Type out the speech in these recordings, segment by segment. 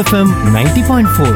FM ninety point four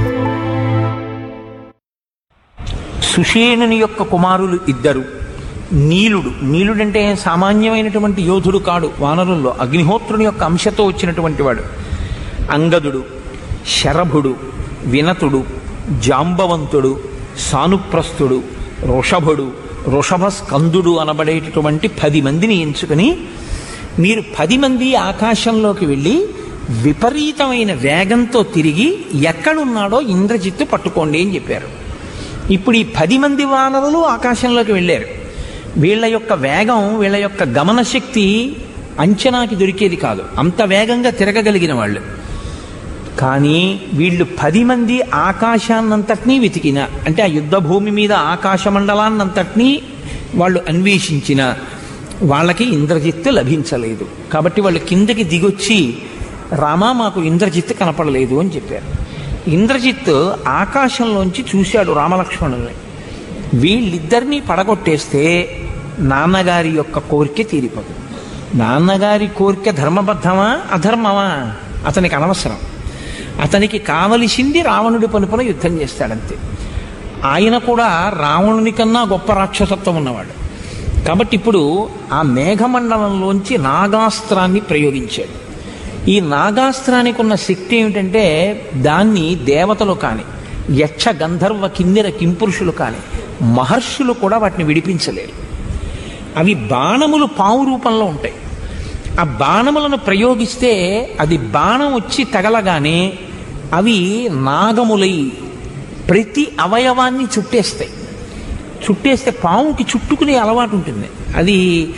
సుషేణుని యొక్క కుమారులు ఇద్దరు నీలుడు నీలుడంటే సామాన్యమైనటువంటి యోధుడు కాడు వానరుల్లో అగ్నిహోత్రుని యొక్క అంశతో వచ్చినటువంటి వాడు అంగదుడు శరభుడు వినతుడు జాంబవంతుడు సానుప్రస్థుడు వృషభుడు వృషభ స్కందుడు అనబడేటటువంటి పది మందిని ఎంచుకుని మీరు పది మంది ఆకాశంలోకి వెళ్ళి విపరీతమైన వేగంతో తిరిగి ఎక్కడున్నాడో ఇంద్రజిత్తు పట్టుకోండి అని చెప్పారు ఇప్పుడు ఈ పది మంది వానరులు ఆకాశంలోకి వెళ్ళారు వీళ్ళ యొక్క వేగం వీళ్ళ యొక్క గమన శక్తి అంచనాకి దొరికేది కాదు అంత వేగంగా తిరగగలిగిన వాళ్ళు కానీ వీళ్ళు పది మంది ఆకాశాన్నంతటినీ వెతికిన అంటే ఆ యుద్ధ భూమి మీద ఆకాశ మండలాన్నంతటినీ వాళ్ళు అన్వేషించిన వాళ్ళకి ఇంద్రజిత్తు లభించలేదు కాబట్టి వాళ్ళు కిందకి దిగొచ్చి రామా మాకు ఇంద్రజిత్తు కనపడలేదు అని చెప్పారు ఇంద్రజిత్ ఆకాశంలోంచి చూశాడు రామలక్ష్మణుల్ని వీళ్ళిద్దరినీ పడగొట్టేస్తే నాన్నగారి యొక్క కోరిక తీరిపోతుంది నాన్నగారి కోరిక ధర్మబద్ధమా అధర్మమా అతనికి అనవసరం అతనికి కావలసింది రావణుడి పనుపున యుద్ధం చేస్తాడంతే ఆయన కూడా రావణుని కన్నా గొప్ప రాక్షసత్వం ఉన్నవాడు కాబట్టి ఇప్పుడు ఆ మేఘమండలంలోంచి నాగాస్త్రాన్ని ప్రయోగించాడు ఈ నాగాస్త్రానికి ఉన్న శక్తి ఏమిటంటే దాన్ని దేవతలు కానీ యక్ష గంధర్వ కిన్నెర కింపురుషులు కానీ మహర్షులు కూడా వాటిని విడిపించలేరు అవి బాణములు పావు రూపంలో ఉంటాయి ఆ బాణములను ప్రయోగిస్తే అది బాణం వచ్చి తగలగానే అవి నాగములై ప్రతి అవయవాన్ని చుట్టేస్తాయి చుట్టేస్తే పావుకి చుట్టుకునే అలవాటు ఉంటుంది అది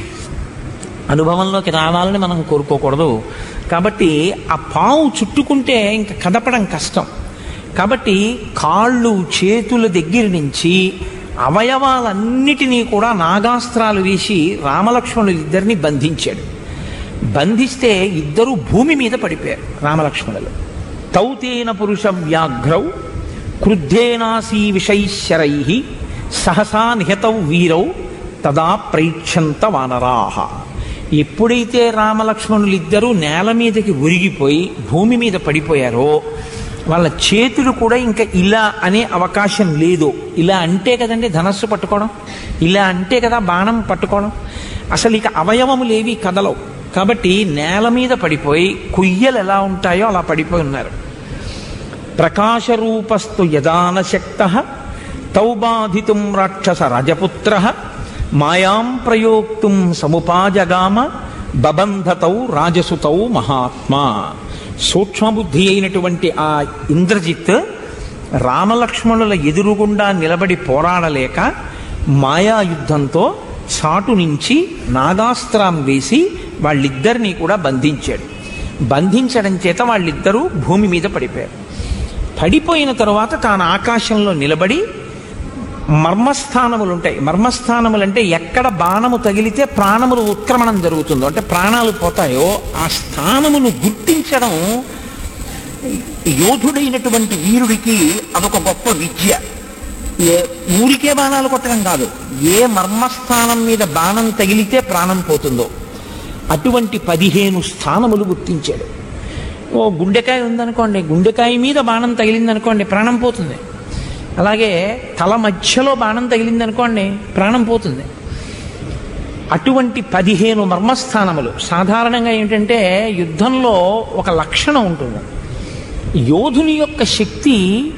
అనుభవంలోకి రావాలని మనం కోరుకోకూడదు కాబట్టి ఆ పావు చుట్టుకుంటే ఇంకా కదపడం కష్టం కాబట్టి కాళ్ళు చేతుల దగ్గర నుంచి అవయవాలన్నిటినీ కూడా నాగాస్త్రాలు వేసి రామలక్ష్మణులు ఇద్దరిని బంధించాడు బంధిస్తే ఇద్దరు భూమి మీద పడిపోయారు రామలక్ష్మణులు తౌతేన పురుష వ్యాఘ్రౌ క్రుద్ధేనాసీ విషైశ్వరై సహసా నిహతౌ వీరౌ తదా ప్రైక్షంత వానరాహ ఎప్పుడైతే రామలక్ష్మణులు ఇద్దరూ నేల మీదకి ఉరిగిపోయి భూమి మీద పడిపోయారో వాళ్ళ చేతులు కూడా ఇంకా ఇలా అనే అవకాశం లేదు ఇలా అంటే కదండి ధనస్సు పట్టుకోవడం ఇలా అంటే కదా బాణం పట్టుకోవడం అసలు ఇక అవయవములేవి కదలవు కాబట్టి నేల మీద పడిపోయి కుయ్యలు ఎలా ఉంటాయో అలా పడిపోయి ఉన్నారు ప్రకాశరూపస్తు యదానశక్త తౌ బాధితుం రాక్షస రజపుత్ర మాయాం ప్రయోక్తుం సముపాజగామ బబంధతౌ రాజసుతౌ మహాత్మా సూక్ష్మబుద్ధి అయినటువంటి ఆ ఇంద్రజిత్ రామలక్ష్మణుల ఎదురుగుండా నిలబడి పోరాడలేక మాయాయుద్ధంతో చాటు నుంచి నాగాస్త్రం వేసి వాళ్ళిద్దరినీ కూడా బంధించాడు బంధించడం చేత వాళ్ళిద్దరూ భూమి మీద పడిపోయారు పడిపోయిన తరువాత తాను ఆకాశంలో నిలబడి మర్మస్థానములు ఉంటాయి మర్మస్థానములు అంటే ఎక్కడ బాణము తగిలితే ప్రాణములు ఉత్క్రమణం జరుగుతుందో అంటే ప్రాణాలు పోతాయో ఆ స్థానమును గుర్తించడం యోధుడైనటువంటి వీరుడికి అదొక గొప్ప విద్య ఏ ఊరికే బాణాలు కొట్టడం కాదు ఏ మర్మస్థానం మీద బాణం తగిలితే ప్రాణం పోతుందో అటువంటి పదిహేను స్థానములు గుర్తించాడు ఓ గుండెకాయ ఉందనుకోండి గుండెకాయ మీద బాణం తగిలిందనుకోండి ప్రాణం పోతుంది అలాగే తల మధ్యలో బాణం తగిలిందనుకోండి ప్రాణం పోతుంది అటువంటి పదిహేను మర్మస్థానములు సాధారణంగా ఏంటంటే యుద్ధంలో ఒక లక్షణం ఉంటుంది యోధుని యొక్క శక్తి